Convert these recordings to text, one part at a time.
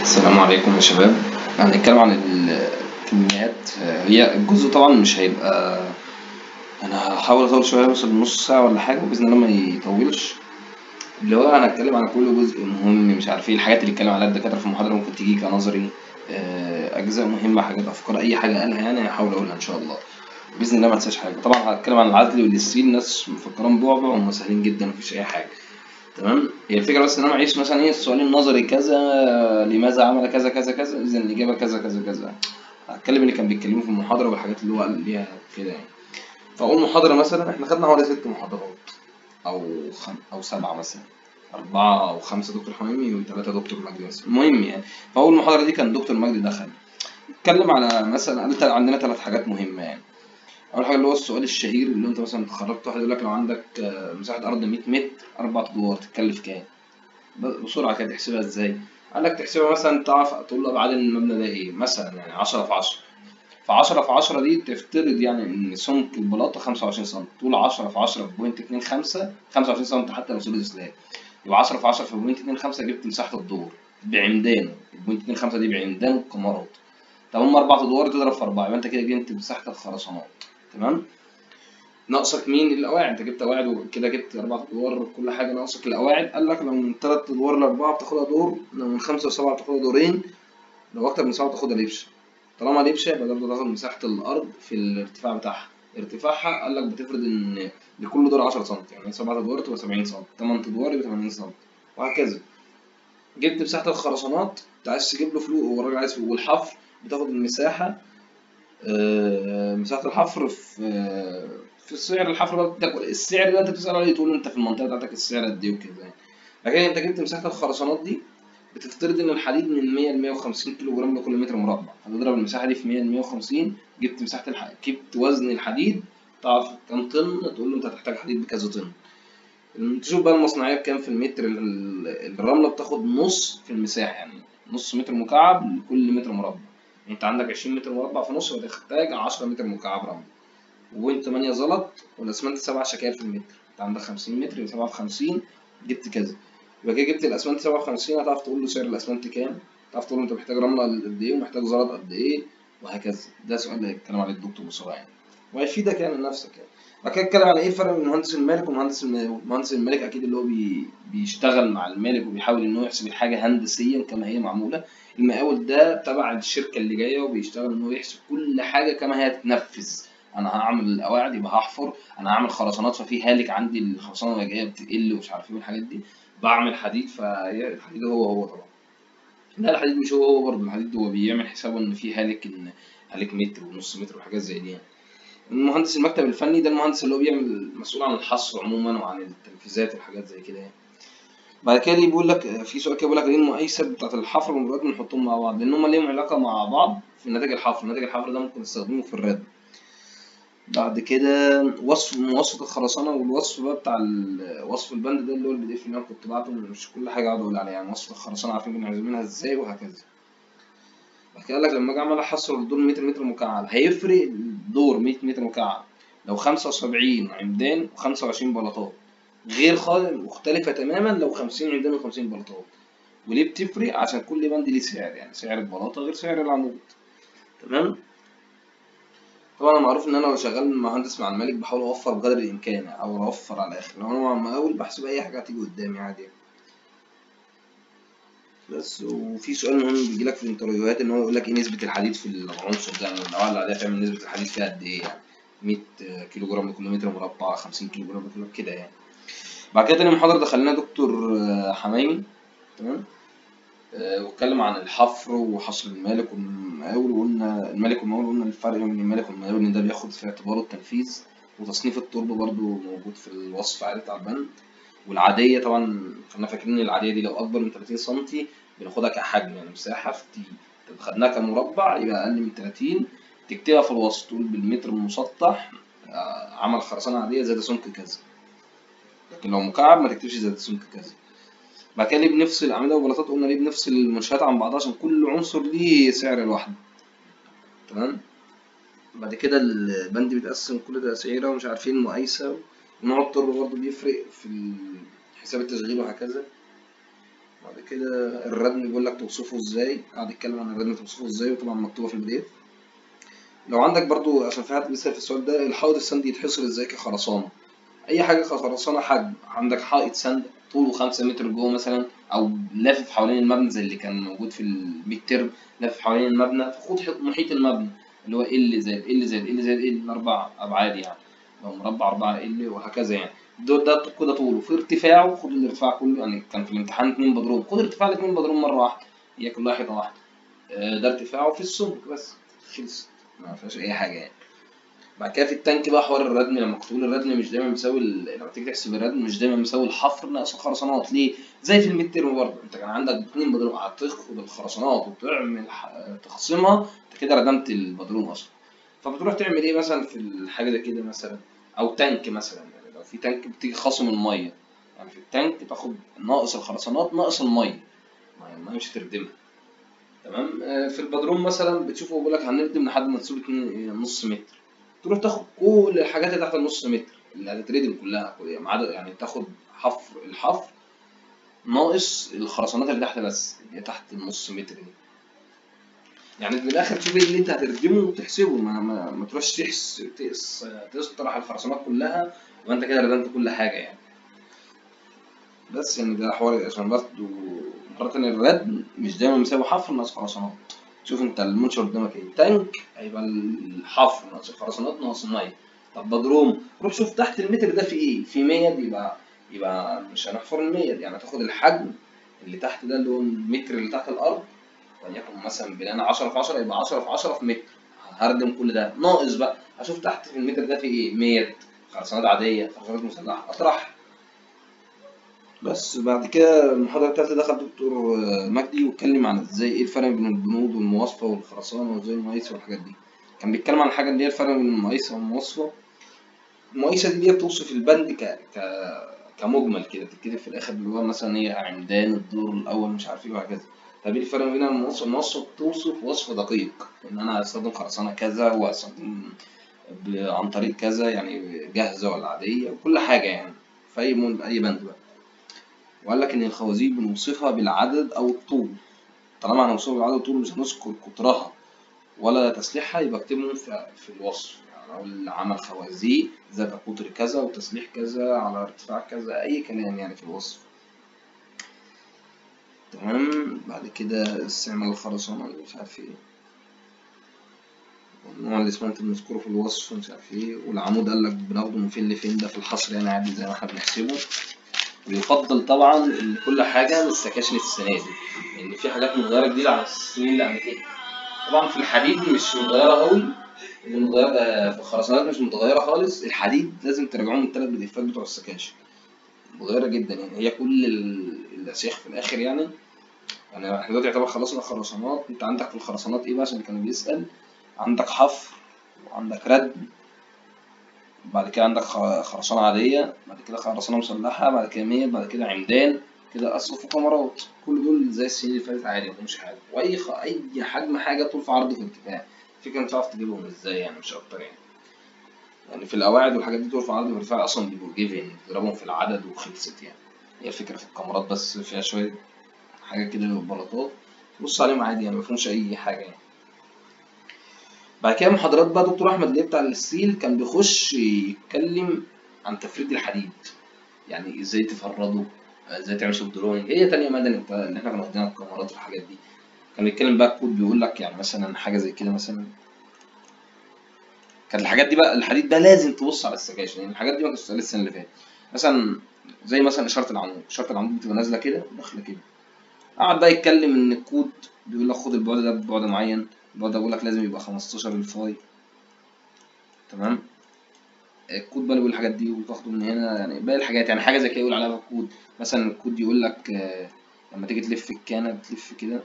السلام عليكم يا شباب هنتكلم عن الكميات هي الجزء طبعا مش هيبقى انا هحاول اطول شويه مثلا نص ساعه ولا حاجه باذن الله ما يطولش اللي هو هنتكلم عن كل جزء مهم مش عارف ايه الحاجات اللي اتكلم عليها الدكاتره في المحاضره ممكن تيجي كنظري آه، اجزاء مهمه حاجات افكار اي حاجه قالها يعني هحاول اقولها ان شاء الله باذن الله ما انساش حاجه طبعا هتكلم عن العزل والستيل الناس مفكرين بعبع هم سهلين جدا مفيش اي حاجه تمام هي الفكره بس ان انا معيش مثلا ايه السؤال النظري كذا لماذا عمل كذا كذا كذا اذا الاجابه كذا كذا كذا هتكلم اللي كان بيتكلموا في المحاضره والحاجات اللي هو قال ليها كده يعني فاول محاضره مثلا احنا خدنا حوالي ست محاضرات او خم... او سبعه مثلا أربعة أو خمسة دكتور حميمي وثلاثة دكتور مجدي بس المهم يعني فأول محاضرة دي كان دكتور مجدي دخل اتكلم على مثلا قال تل- عندنا ثلاث حاجات مهمة يعني أول حاجة اللي هو السؤال الشهير اللي أنت مثلا اتخرجت واحد يقول لك لو عندك آه، مساحة أرض 100 متر أربع أدوار تتكلف كام؟ ب- بسرعة كده تحسبها إزاي؟ قال لك تحسبها مثلا تعرف تقول له أبعاد المبنى ده إيه؟ مثلا يعني 10 في 10 ف 10 في 10 دي تفترض يعني ان سمك البلاطه 25 سم طول 10 في 10 بوينت 25 25 سم حتى لو سوليد سلاب يبقى 10 في 10 في بوينت 25 جبت مساحه الدور بعمدانه البوينت 25 دي بعمدان الكمرات طب هم اربع ادوار تضرب في اربعه يبقى انت كده جبت مساحه الخرسانات تمام ناقصك مين القواعد انت جبت قواعد وكده جبت اربع ادوار كل حاجه ناقصك القواعد قال لك لو من ثلاث ادوار لاربعه بتاخدها دور لو من خمسه لسبعه بتاخدها دورين لو اكتر من سبعه بتاخدها لبشه طالما لبشه يبقى ده بتاخد مساحه الارض في الارتفاع بتاعها ارتفاعها قال لك بتفرض ان لكل دور 10 سم يعني سبعة ادوار تبقى 70 سم 8 ادوار يبقى 80 سم وهكذا جبت مساحه الخرسانات انت عايز تجيب له فلوس والراجل عايز فلوس والحفر بتاخد المساحه آه، مساحه الحفر في آه، في سعر الحفر بقى بتاخد السعر ده انت بتسال عليه تقول له انت في المنطقه بتاعتك السعر قد ايه وكده يعني لكن انت جبت مساحه الخرسانات دي بتفترض ان الحديد من 100 ل 150 كيلو جرام لكل متر مربع هتضرب المساحه دي في 100 ل 150 جبت مساحه الح... جبت وزن الحديد تعرف كام طن تقول له انت هتحتاج حديد بكذا طن تشوف بقى المصنعيه بكام في المتر ال- الرمله بتاخد نص في المساحه يعني نص متر مكعب لكل متر مربع انت عندك 20 متر مربع في نص هتحتاج 10 متر مكعب رمل وبوينت 8 زلط والاسمنت 7 شكاير في المتر انت عندك 50 متر يبقى 7 في 50 جبت كذا يبقى كده جبت الاسمنت 57 هتعرف تقول له سعر الاسمنت كام تعرف تقول له انت محتاج رمله قد ايه ومحتاج زلط قد ايه وهكذا ده سؤال اللي هيتكلم عليه الدكتور بسرعه يعني وهيفيدك يعني لنفسك يعني بعد كده اتكلم على ايه الفرق بين مهندس المالك ومهندس المقاول مهندس المالك اكيد اللي هو بي بيشتغل مع المالك وبيحاول ان هو يحسب الحاجه هندسيا كما هي معموله المقاول ده تبع الشركه اللي جايه وبيشتغل ان هو يحسب كل حاجه كما هي تتنفذ انا هعمل القواعد يبقى هحفر انا هعمل خرسانات ففي هالك عندي الخرسانه اللي جايه بتقل ومش عارف ايه والحاجات دي بعمل حديد فالحديد هو هو طبعا لا الحديد مش هو هو برضه الحديد هو بيعمل حسابه ان في هالك ان هالك متر ونص متر وحاجات زي دي يعني المهندس المكتب الفني ده المهندس اللي هو بيعمل مسؤول عن الحصر عموما وعن التنفيذات والحاجات زي كده يعني بعد كده بيقول لك في سؤال كده بيقول لك ليه المقايسه بتاعت الحفر والمبيدات بنحطهم مع بعض لان هم ليهم علاقه مع بعض في نتائج الحفر نتائج الحفر ده ممكن نستخدمه في الرد بعد كده وصف مواصفة الخرسانة والوصف بقى بتاع ال- وصف البند ده اللي هو البي دي اف اللي انا كنت بعته مش كل حاجة اقعد اقول عليها يعني وصف الخرسانة عارفين بنعملها ازاي وهكذا بعد كده قال لك لما اجي اعمل احصر الدور متر متر مكعب هيفرق الدور 100 متر مكعب لو 75 عمدان و25 بلاطات غير خالص مختلفة تماما لو 50 عمدان و50 بلاطات وليه بتفرق عشان كل بند ليه سعر يعني سعر البلاطة غير سعر العمود تمام طبعا معروف ان انا لو شغال مهندس مع المالك بحاول اوفر بقدر الامكان او اوفر على الاخر لو انا مع المقاول بحسب اي حاجه هتيجي قدامي عادي بس وفي سؤال مهم بيجيلك في الانترفيوهات ان هو يقول لك ايه نسبه الحديد في العنصر ده يعني القواعد العاديه تعمل نسبه الحديد فيها قد ايه يعني 100 كيلو جرام لكل متر مربع 50 كيلو جرام لكل كده يعني بعد كده تاني محاضره دخلنا دكتور آه، حمايمي تمام آه، واتكلم عن الحفر وحصر المالك والمقاول وقلنا المالك والمقاول قلنا الفرق بين المالك والمقاول ان ده بياخد في اعتباره التنفيذ وتصنيف التربة برضو موجود في الوصف عادي بتاع البند والعادية طبعا خلينا فاكرين ان العادية دي لو أكبر من 30 سنتي بناخدها كحجم يعني مساحة في تي طب خدناها كمربع يبقى أقل من 30 تكتبها في الوصف تقول بالمتر المسطح آه، عمل خرسانة عادية زاد سمك كذا لكن لو مكعب ما تكتبش زاد سمك كذا بعد كده ليه بنفصل أعمدة وبلاطات قلنا ليه بنفصل المنشآت عن بعضها عشان كل عنصر ليه سعر لوحده تمام بعد كده البند بيتقسم كل تقسيرة ومش عارفين مقايسة ونوع التربة برضه بيفرق في ال- حساب التشغيل وهكذا بعد كده الردم بيقول لك توصفه ازاي قاعد يتكلم عن الردم توصفه ازاي وطبعا مكتوبه في البي دي اف لو عندك برضو عشان في حد بيسأل في السؤال ده الحائط السندي يتحصر ازاي كخرسانة اي حاجة كخرسانة حجم عندك حائط سند طوله خمسة متر جوه مثلا او لافف حوالين المبنى زي اللي كان موجود في الميد ترم لافف حوالين المبنى فخد حيط- محيط المبنى اللي هو ال زائد ال زائد ال زائد ال اربع ابعاد يعني لو مربع اربعة ال وهكذا يعني ده ده كده طوله في ارتفاعه خد الارتفاع كله يعني كان في الامتحان اتنين بدروم خد ارتفاع الاتنين بدروم مرة واحدة هي كلها حيطة واحدة آه، ده ارتفاعه في السمك بس خلص ما فيهاش اي حاجه يعني بعد كده في التانك بقى حوار الردم لما كنت بقول الردم مش دايما مساوي ال- لما تيجي تحسب الردم مش دايما مساوي الحفر ناقص الخرسانات ليه؟ زي في الميد تيرم برضه انت كان عندك اتنين بدروم هتاخد الخرسانات وتعمل ح- تخصمها انت كده ردمت البدروم اصلا فبتروح تعمل ايه مثلا في الحاجه ده كده مثلا او تانك مثلا يعني لو في تانك بتيجي خصم الميه يعني في التانك تاخد ناقص الخرسانات ناقص الميه ما هي الميه مش هتردمها تمام آه، في البدروم مثلا بتشوفه بيقول لك هنردم لحد ما تسيب اتنين- نص متر تروح تاخد كل الحاجات اللي تحت النص متر اللي هتتردم كلها ما عدا يعني تاخد حفر الحفر ناقص الخرسانات اللي تحت بس اللي هي تحت النص متر دي يعني من الاخر تشوف ايه اللي انت هتردمه وتحسبه ما, ما, ما تروحش تحس تقص تطرح الخرسانات كلها يبقى انت كده ردمت كل حاجه يعني بس يعني ده حوار عشان برضه مرة الردم مش دايما مساوي حفر ناقص خرسانات شوف انت المنشأ قدامك ايه تانك هيبقى الحفر ناقص الخرسانات ناقص المية طب بدروم روح شوف تحت المتر ده في ايه في مية يبقى يبقى مش هنحفر المية يعني هتاخد الحجم اللي تحت ده اللي هو المتر اللي تحت الارض وليكن مثلا بنانا 10 في 10 يبقى 10 في 10 في متر هردم كل ده ناقص بقى اشوف تحت في المتر ده في ايه 100 خرسانات عادية خرسانات مسلحة اطرح بس بعد كده المحاضرة التالتة دخل دكتور مجدي واتكلم عن ازاي ايه الفرق بين البنود والمواصفة والخرسانة وازاي المقايسة والحاجات دي كان بيتكلم عن حاجة اللي هي الفرق بين المقايسة والمواصفة المقايسة دي اللي هي بتوصف البند ك... ك... كمجمل كده بتتكتب في الآخر اللي هو مثلا هي عمدان الدور الأول مش عارف ايه وهكذا طب ايه الفرق بين المواصفة المواصفة بتوصف وصف دقيق إن أنا هستخدم خرسانة كذا وهستخدم ب... عن طريق كذا يعني جاهزة ولا عادية وكل حاجة يعني في أي من... أي بند بقى وقال لك إن الخوازيق بنوصفها بالعدد أو الطول طالما هنوصفها بالعدد والطول مش هنذكر قطرها ولا تسليحها يبقى اكتبهم في, في الوصف يعني أقول عمل خوازيق ذات قطر كذا وتسليح كذا على ارتفاع كذا أي كلام يعني في الوصف تمام بعد كده استعمال الخرسانة اللي مش عارف ايه نوع الاسمنت بنذكره في الوصف ومش عارف ايه والعمود قال لك بناخده من فين لفين ده في الحصر يعني عادي زي ما احنا بنحسبه ويفضل طبعا ان كل حاجه من السكاشن السنه دي لان في حاجات متغيره جديده عن السنين اللي قبل كده طبعا في الحديد مش متغيره قوي اللي متغيره آه، في الخرسانات مش متغيره خالص الحديد لازم تراجعوه من الثلاث بديفات بتوع السكاشن متغيره جدا يعني هي كل ال- الاسياخ في الاخر يعني يعني احنا دلوقتي يعتبر خلصنا الخرسانات انت عندك في الخرسانات ايه بقى عشان كانوا بيسأل عندك حفر وعندك ردم بعد كده عندك خ- خرسانة عادية بعد كده خرسانة مسلحة بعد كده ميل بعد كده عمدان كده أسقف وكاميرات كل دول زي السنين اللي فاتت عادي مفيهمش حاجة وأي خ... أي حجم حاجة طول في عرض في ارتفاع الفكرة إنك تعرف تجيبهم إزاي يعني مش أكتر يعني يعني في القواعد والحاجات دي طول في عرض وارتفاع أصلا بيبقوا جيفن تضربهم في العدد وخلصت يعني هي الفكرة في الكاميرات بس فيها شوية حاجات كده ببلاطات بص عليهم عادي يعني مفيهمش أي حاجة يعني بعد كده محاضرات بقى دكتور احمد اللي هي بتاع الستيل كان بيخش يتكلم عن تفريد الحديد يعني ازاي تفرده ازاي تعمل شوب دروينج هي تانية مدني بتاع اللي احنا كنا واخدينها الكاميرات والحاجات دي كان بيتكلم بقى الكود بيقول لك يعني مثلا حاجه زي كده مثلا كانت الحاجات دي بقى الحديد ده لازم تبص على السكاشن يعني الحاجات دي ما كانتش بتتقال السنه اللي فاتت مثلا زي مثلا اشاره العمود اشاره العمود بتبقى نازله كده وداخله كده قعد بقى يتكلم ان الكود بيقول لك خد البعد ده ببعد معين البعد ده بيقول لك لازم يبقى 15 للفاي تمام الكود بقى اللي بيقول الحاجات دي وتاخده من هنا يعني باقي الحاجات يعني حاجه زي كده يقول عليها الكود مثلا الكود يقول لك آه، لما تيجي تلف الكانه بتلف كده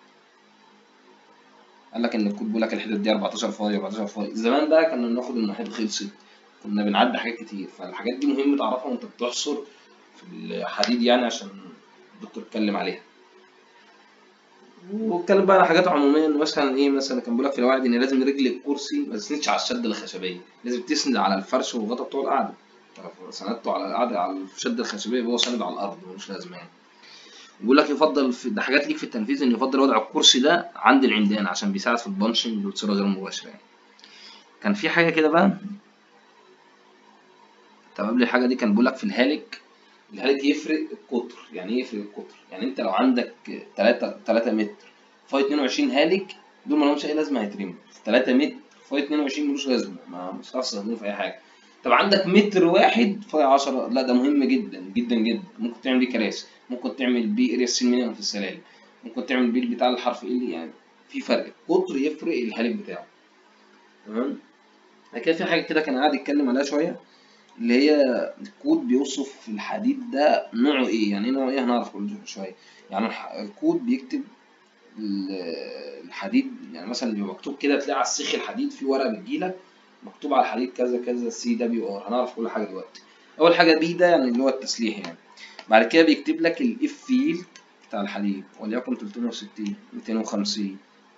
قال لك ان الكود بيقول لك الحتت دي 14 فاي 14 فاي زمان بقى كنا بناخد المحيط خلصت كنا بنعدي حاجات كتير فالحاجات دي مهم تعرفها وانت بتحصر في الحديد يعني عشان الدكتور اتكلم عليها واتكلم بقى على حاجات عمومية إن مثلا ايه مثلا كان بيقول لك في القواعد ان لازم رجل الكرسي ما تسندش على الشده الخشبيه لازم تسند على الفرش والغطا بتوع القعده طب سندته على القعده على الشده الخشبيه يبقى هو ساند على الارض ملوش لازمه يعني بيقول لك يفضل في ده حاجات ليك في التنفيذ ان يفضل وضع الكرسي ده عند العمدان عشان بيساعد في البانشنج بصوره غير مباشره يعني كان في حاجه كده بقى طب قبل الحاجه دي كان بيقول لك في الهالك الهالك يفرق القطر يعني ايه يفرق القطر يعني انت لو عندك 3 3 متر فاي 22 هالك دول ما لهمش اي لازمه هيترموا 3 متر فاي 22 ملوش لازمه ما مش هتعرف تستخدمه في اي حاجه طب عندك متر واحد فاي 10 لا ده مهم جدا جدا جدا ممكن تعمل بيه كراسي ممكن تعمل بيه اريا سين مينيمم في السلالم ممكن تعمل بيه بتاع الحرف ال يعني في فرق القطر يفرق الهالك بتاعه تمام كده في حاجه كده كان قاعد يتكلم عليها شويه اللي هي الكود بيوصف الحديد ده نوعه ايه يعني ايه نوعه ايه هنعرف كل شويه يعني الح- الكود بيكتب ال- الحديد يعني مثلا بيبقى مكتوب كده تلاقي على السيخ الحديد في ورقه بتجيلك مكتوب على الحديد كذا كذا سي دبليو ار هنعرف كل حاجه دلوقتي اول حاجه بي ده يعني اللي هو التسليح يعني بعد كده بيكتب لك الاف فيلد بتاع الحديد وليكن 360 250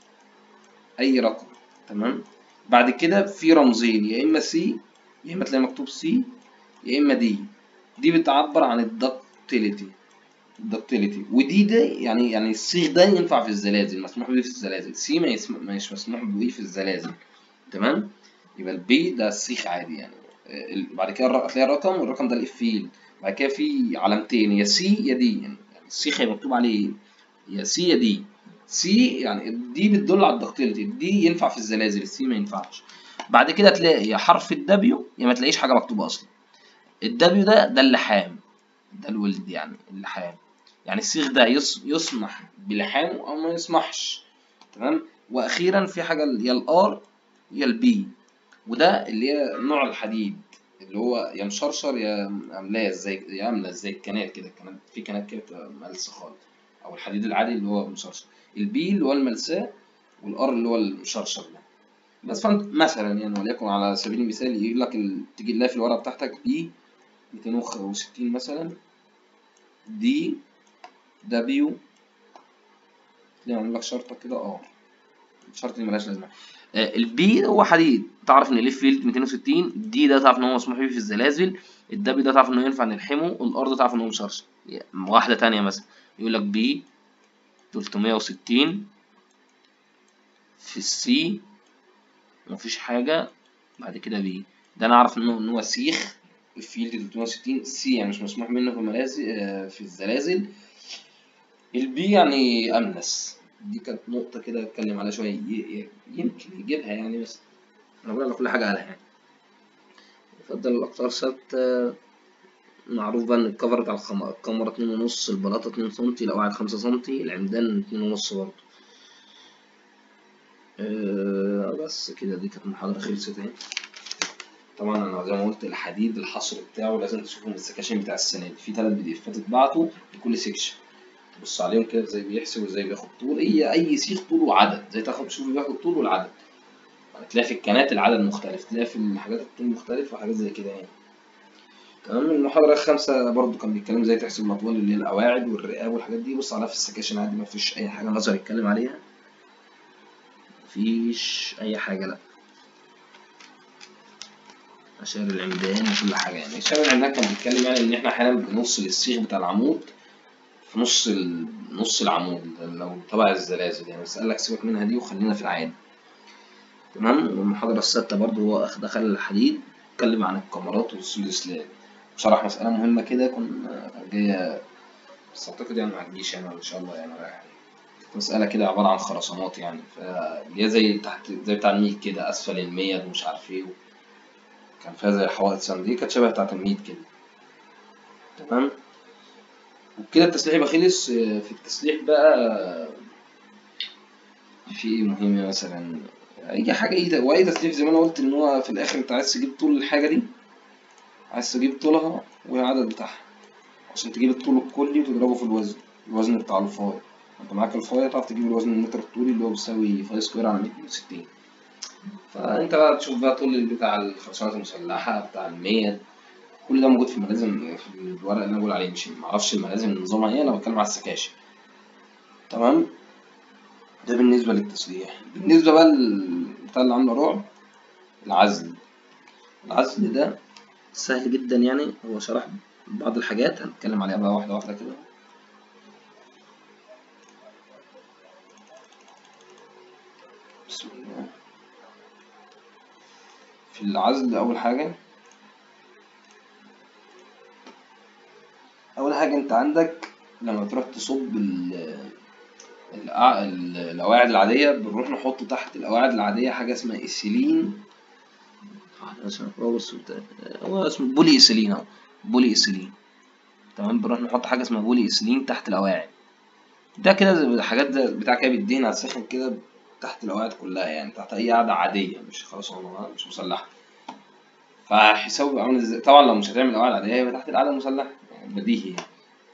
اي رقم تمام بعد كده في رمزين يا اما سي يا اما تلاقي مكتوب سي يا اما دي دي بتعبر عن الدكتيليتي الدكتيليتي ودي ده يعني يعني الصيغ ده ينفع في الزلازل مسموح به في الزلازل سي ما يسم... مش مسموح به في الزلازل تمام يبقى البي ده السيخ عادي يعني آه، ال- بعد كده الر- هتلاقي الرقم والرقم ده الافيل بعد كده في علامتين يا سي يا دي يعني السيخ هيبقى مكتوب عليه ايه يا سي يا دي سي يعني دي بتدل على الدكتيليتي دي ينفع في الزلازل السي ما ينفعش بعد كده تلاقي يا حرف الدبليو يا ما تلاقيش حاجه مكتوبه اصلا الدبليو ده ده اللحام ده الولد يعني اللحام يعني السيخ ده يص- يسمح بلحامه او ما يسمحش تمام واخيرا في حاجه يا الار يا البي وده اللي هي نوع الحديد اللي هو يا مشرشر يا املاس زي يا املس زي الكنات كده الكنات في كنات كده بتبقى ملسه خالص او الحديد العادي اللي هو مشرشر البي اللي هو الملساه والار اللي هو المشرشر ده بس فانت مثلا يعني وليكن على سبيل المثال يقول لك ال- تيجي تلاقي في الورقه بتاعتك بي 260 مثلا دي دبليو تلاقي عامل لك شرطه كده اه الشرطه دي ملهاش لازمه آه، البي هو حديد تعرف ان الليف فيلد 260 الدي ده تعرف ان هو مسموح به في الزلازل الدبليو ده تعرف انه ينفع نلحمه الار تعرف ان هو مشرشر واحده تانية مثلا يقول لك بي 360 في السي مفيش حاجه بعد كده بي ده انا اعرف انه ان هو سيخ الفيلد 360 سي يعني مش مسموح منه في الملازل آه، في الزلازل البي يعني املس دي كانت نقطة كده اتكلم عليها شوية ي- ي- يمكن يجيبها يعني بس انا بقول على كل حاجة قالها يعني يفضل الاقطار ثابتة معروف بقى ان الكفر بتاع الخم- الكاميرا اتنين ونص البلاطة اتنين سنتي القواعد خمسة سنتي العمدان اتنين ونص برضه أه بس كده دي كانت محاضرة خلصت اهي طبعا انا زي ما قلت الحديد الحصر بتاعه لازم تشوفه من السكاشن بتاع السنة دي في تلات بي دي افات اتبعتوا لكل سيكشن تبص عليهم كده ازاي بيحسب وازاي بياخد طول اي اي سيخ طول وعدد زي تاخد تشوف بياخد طول والعدد هتلاقي في الكنات العدد مختلف تلاقي في الحاجات الطول مختلف وحاجات زي كده يعني تمام المحاضرة الخامسة برضو كان بيتكلم ازاي تحسب الأطوال اللي هي القواعد والرقاب والحاجات دي بص عليها في السكاشن عادي مفيش أي حاجة نظري يتكلم عليها مفيش أي حاجة لأ أشار العمدان وكل حاجة يعني أشار العمدان كان بيتكلم يعني إن إحنا أحيانا بنوصل السيخ بتاع العمود في نص ال... نص العمود لو تبع الزلازل يعني بس قال لك سيبك منها دي وخلينا في العادي تمام والمحاضرة السادسة برضو هو أخ- دخل الحديد اتكلم عن الكاميرات والسود سلاب شرح مسألة مهمة كده كنا جاية بس أعتقد يعني ما هتجيش يعني إن شاء الله يعني رايح عليه. كانت مسألة كده عبارة عن خرسانات يعني فاللي هي زي تحت زي بتاع الميت كده أسفل الميت ومش عارف إيه كان فيها زي حوائط سند دي كانت شبه بتاعة الميت كده تمام وبكده التسليح يبقى خلص آه، في التسليح بقى في ايه مهم مثلا اي حاجه ايه واي تسليح زي ما انا قلت ان هو في الاخر انت عايز تجيب طول الحاجه دي عايز تجيب طولها والعدد بتاعها عشان تجيب الطول الكلي وتضربه في الوزن الوزن بتاع الفاي انت معاك الفاي تعرف تجيب الوزن المتر الطولي اللي هو بيساوي فاي سكوير على 160 فانت بقى تشوف بقى طول بتاع الخرسانات المسلحه بتاع المية كل ده موجود في الملازم في الورق اللي انا بقول عليه مش معرفش الملازم نظامها ايه انا بتكلم على السكاشن تمام ده بالنسبة للتسليح بالنسبة بقى للبتاع اللي عامله رعب العزل العزل ده سهل جدا يعني هو شرح بعض الحاجات هنتكلم عليها بقى واحدة واحدة كده بسم الله في العزل أول حاجة أول حاجة أنت عندك لما تروح تصب ال الأع- ال- القواعد العادية بنروح نحط تحت القواعد العادية حاجة اسمها إيثيلين اسمه هو بص بتاع- هو اسمه بولي إيثيلين أهو بولي إيثيلين تمام بنروح نحط حاجة اسمها بولي إيثيلين تحت القواعد ده كده زي حاجات زي بتاع كده بيدهن على السخن كده تحت القواعد كلها يعني تحت أي قاعدة عادية مش خرسانة مش مسلحة فحسابه بيبقى عامل ازاي طبعا لو مش هتعمل قواعد عادية يبقى تحت القاعدة المسلحة يعني بديهي يعني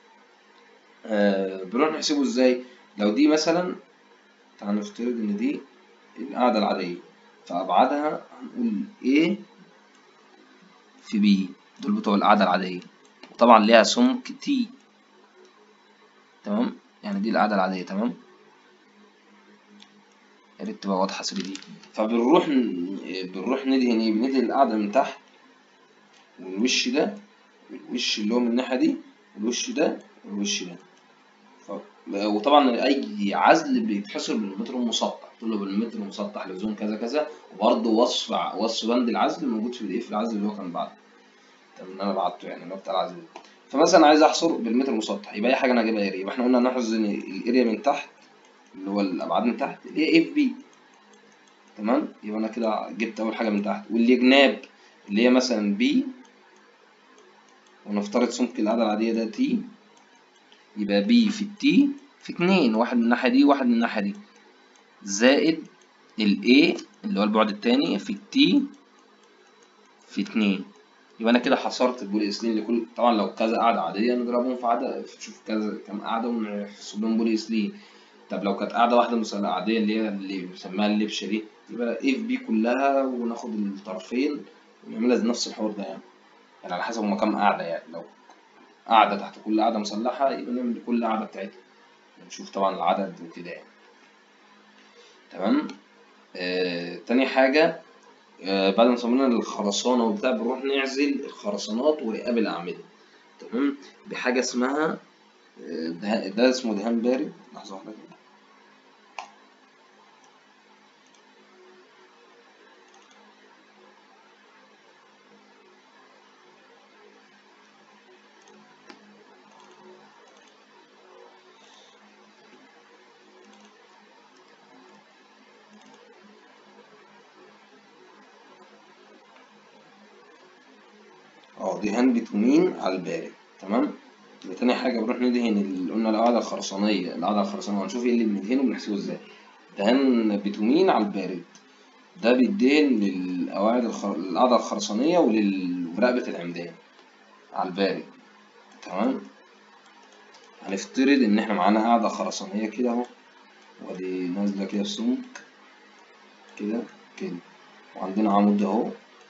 آه بنروح نحسبه ازاي لو دي مثلا تعال نفترض ان دي القاعدة العادية فأبعادها هنقول A في B دول بتوع القاعدة العادية وطبعا ليها سمك T تمام يعني دي القاعدة العادية تمام يا ريت تبقى واضحة 3 دي فبنروح ن- بنروح ندهن ايه بندهن القاعدة من تحت والوش ده والوش اللي هو من الناحية دي والوش ده والوش ده ف... وطبعا اي عزل بيتحصر بالمتر المسطح تقول له بالمتر المسطح لزوم كذا كذا وبرضه وصف ع- وصف بند العزل موجود في البي في العزل اللي هو كان بعده تمام اللي انا بعته يعني اللي هو بتاع العزل ده. فمثلا عايز احصر بالمتر المسطح يبقى اي حاجه انا اجيبها اريا يبقى احنا قلنا نحفظ ان الاريا من تحت اللي هو الابعاد من تحت اللي هي اف بي تمام يبقى انا كده جبت اول حاجه من تحت واللي جناب اللي هي مثلا بي ونفترض سمك القاعده العاديه ده تي يبقى بي في التي في اتنين واحد من الناحيه دي وواحد من الناحيه دي زائد ال A اللي هو البعد التاني في التي في اتنين يبقى انا كده حصرت البولي اسلين لكل طبعا لو كذا قاعده عاديه نضربهم في عدد نشوف كذا كام قاعده ونحسب لهم بولي اسلين طب لو كانت قاعده واحده مثلا عاديه اللي هي اللي بنسميها اللبشه دي يبقى اف بي كلها وناخد الطرفين ونعملها نفس الحوار ده يعني يعني على حسب هما كام قاعده يعني لو قاعده تحت كل قاعده مسلحه يبقى نعمل كل قاعده بتاعتها نشوف طبعا العدد وكده يعني تمام آه، تاني حاجة آه، بعد ما صممنا الخرسانة وبتاع بنروح نعزل الخرسانات ورقاب الأعمدة تمام بحاجة اسمها آه، ده, ده اسمه دهان بارد لحظة واحدة كده اه دهان بتومين على البارد تمام يبقى تاني حاجة بنروح ندهن اللي قلنا القاعدة الخرسانية القاعدة الخرسانية هنشوف ايه اللي بندهنه وبنحسبه ازاي دهان بتومين على البارد ده بيدهن للقواعد الخر... القاعدة الخرسانية ولل- ولرقبة العمدان على البارد تمام هنفترض إن إحنا معانا قاعدة خرسانية كده أهو وأدي نازلة كده بسمك كده كده وعندنا عمود أهو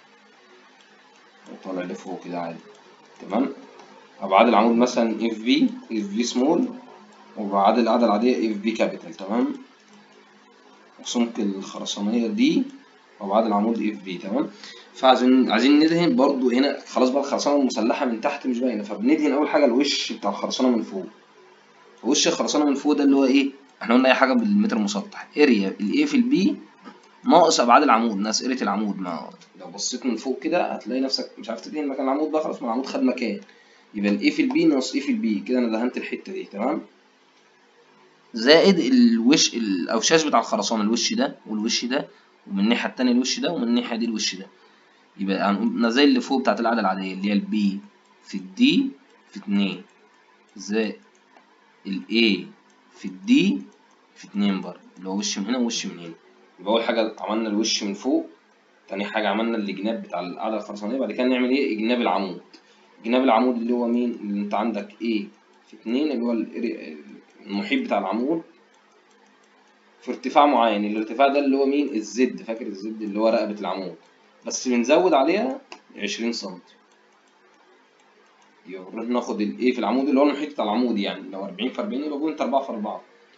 وطالع لفوق كده عادي تمام أبعاد العمود مثلا اف في اف في سمول وأبعاد القاعدة العادية اف في كابيتال تمام وسمك الخرسانية دي وأبعاد العمود اف في تمام فعايزين عايزين ندهن برضو هنا خلاص بقى الخرسانة المسلحة من تحت مش باينة فبندهن أول حاجة الوش بتاع الخرسانة من فوق وش الخرسانة من فوق ده اللي هو إيه؟ احنا قلنا أي حاجة بالمتر المسطح اريا الاي في البي ناقص أبعاد العمود ناقص اريا العمود ما لو بصيت من فوق كده هتلاقي نفسك مش عارف تدهن مكان العمود بقى خلاص ما العمود خد مكان يبقى الاي في البي ناقص اي في البي كده أنا دهنت الحتة دي تمام زائد الوش الأوشاش بتاع الخرسانة الوش ده والوش ده ومن الناحية التانية الوش ده ومن الناحية دي الوش ده يبقى هنقول زي اللي فوق بتاعت القاعدة العادية اللي هي البي في الدي في اتنين زائد الاي في الدي في اتنين برضه اللي هو وش من هنا ووش من هنا يبقى أول حاجة عملنا الوش من فوق تاني حاجة عملنا الجناب بتاع القاعدة الخرسانية بعد كده نعمل ايه جناب العمود جناب العمود اللي هو مين اللي انت عندك ايه في اتنين اللي هو الاري- المحيط بتاع العمود في ارتفاع معين الارتفاع ده اللي هو مين الزد فاكر الزد اللي هو رقبة العمود بس بنزود عليها عشرين سنتي يبقى بنروح ناخد الايه في العمود اللي هو المحيط بتاع العمود يعني لو أربعين في أربعين يبقى بوينت أربعة في أربعة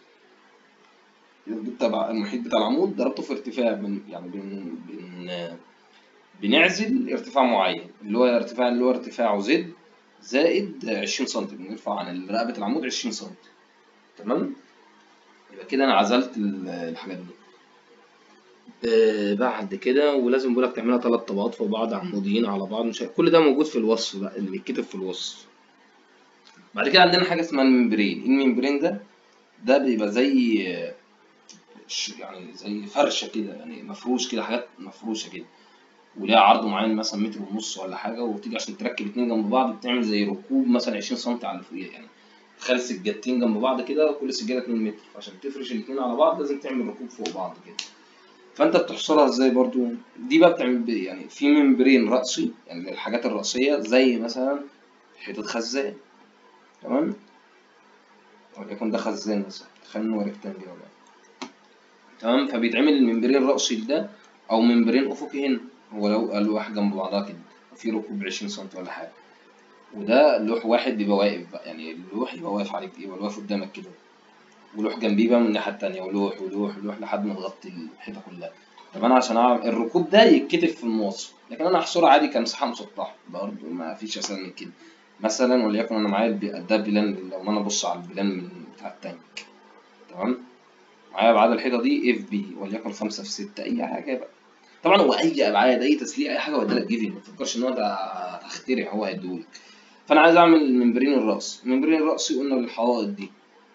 يبقى جبت بقى المحيط بتاع العمود ضربته في ارتفاع بن يعني بن بن بنعزل ارتفاع معين اللي هو ارتفاع اللي هو ارتفاعه زد زائد عشرين سنتي بنرفع عن رقبة العمود عشرين سنتي تمام يبقى كده أنا عزلت ال- الحاجات دي آه بعد كده ولازم بقولك تعملها تلات طبقات فوق بعض عموديين على بعض مش عارف- كل ده موجود في الوصف بقى اللي بيتكتب في الوصف بعد كده عندنا حاجة اسمها الممبرين الممبرين ده ده بيبقى زي آه، ش- يعني زي فرشة كده يعني مفروش كده حاجات مفروشة كده وليها عرض معين مثلا متر ونص ولا حاجة وتيجي عشان تركب اتنين جنب بعض بتعمل زي ركوب مثلا 20 سم على اللي فوقيها يعني تخيل سجادتين جنب بعض كده كل سجادة 2 متر فعشان تفرش الاتنين على بعض لازم تعمل ركوب فوق بعض كده فانت بتحصرها ازاي برضو دي بقى بتعمل ب- يعني في ممبرين رأسي يعني الحاجات الرأسية زي مثلا حيطة خزان تمام وليكن ده خزان مثلا تخيل انه ريكتانجل ولا تمام فبيتعمل الممبرين الرأسي ده او ممبرين افقي هنا هو لو الواح جنب بعضها كده وفي ركوب 20 سم ولا حاجه وده لوح واحد بيبقى واقف بقى يعني اللوح يبقى واقف عليك يبقى واقف قدامك كده ولوح جنبيه بقى من الناحيه التانيه ولوح ولوح ولوح لحد ما تغطي الحيطه كلها طب انا عشان اعمل الركوب ده يتكتب في المواصف لكن انا هحصرها عادي كمساحه مسطحه برضه ما فيش اسهل من كده مثلا وليكن انا معايا الب- ده بلان لو انا ابص على البلان من بتاع التانك تمام معايا ابعاد الحيطه دي اف بي وليكن 5 في 6 اي حاجه بقى طبعا هو اي ابعاد اي تسليق اي حاجه بديلك جيفن ما تفكرش ان هو ده هتخترع هو هيديهولك فانا عايز اعمل ممبرين الراس الممبرين الراسي قلنا للحوائط دي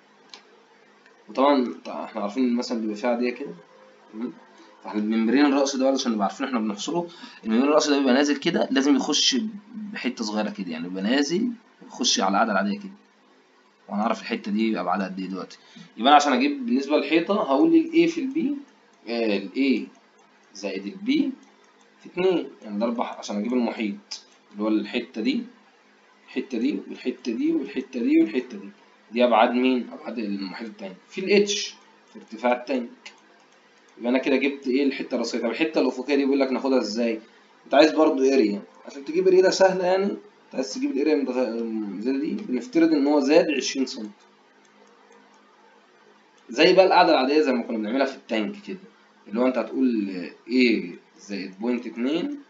وطبعا طبعاً احنا عارفين مثلا بيبقى فيها عاديه كده تمام؟ فاحنا الممبرين الرأس ده عشان نبقى عارفين احنا بنحصره الممبرين الرأس ده بيبقى نازل كده لازم يخش بحته صغيره كده يعني يبقى نازل يخش على القاعده العاديه كده وهنعرف الحته دي ابعادها قد ايه دلوقتي يبقى انا عشان اجيب بالنسبه للحيطه هقول الاي في البي الاي زائد البي في اتنين يعني الاربع عشان اجيب المحيط اللي هو الحته دي الحته دي والحته دي والحته دي والحته دي دي ابعاد مين ابعاد المحيط التاني في الاتش في ارتفاع التانك يبقى انا كده جبت ايه الحته الراسيه طب الحته الافقيه دي بيقول لك ناخدها ازاي انت عايز برضو اريا عشان تجيب اريا سهله يعني انت عايز تجيب الاريا المتغ- زي دي بنفترض ان هو زاد 20 سم زي بقى القاعده العاديه زي ما كنا بنعملها في التانك كده اللي هو انت هتقول A زائد بوينت اتنين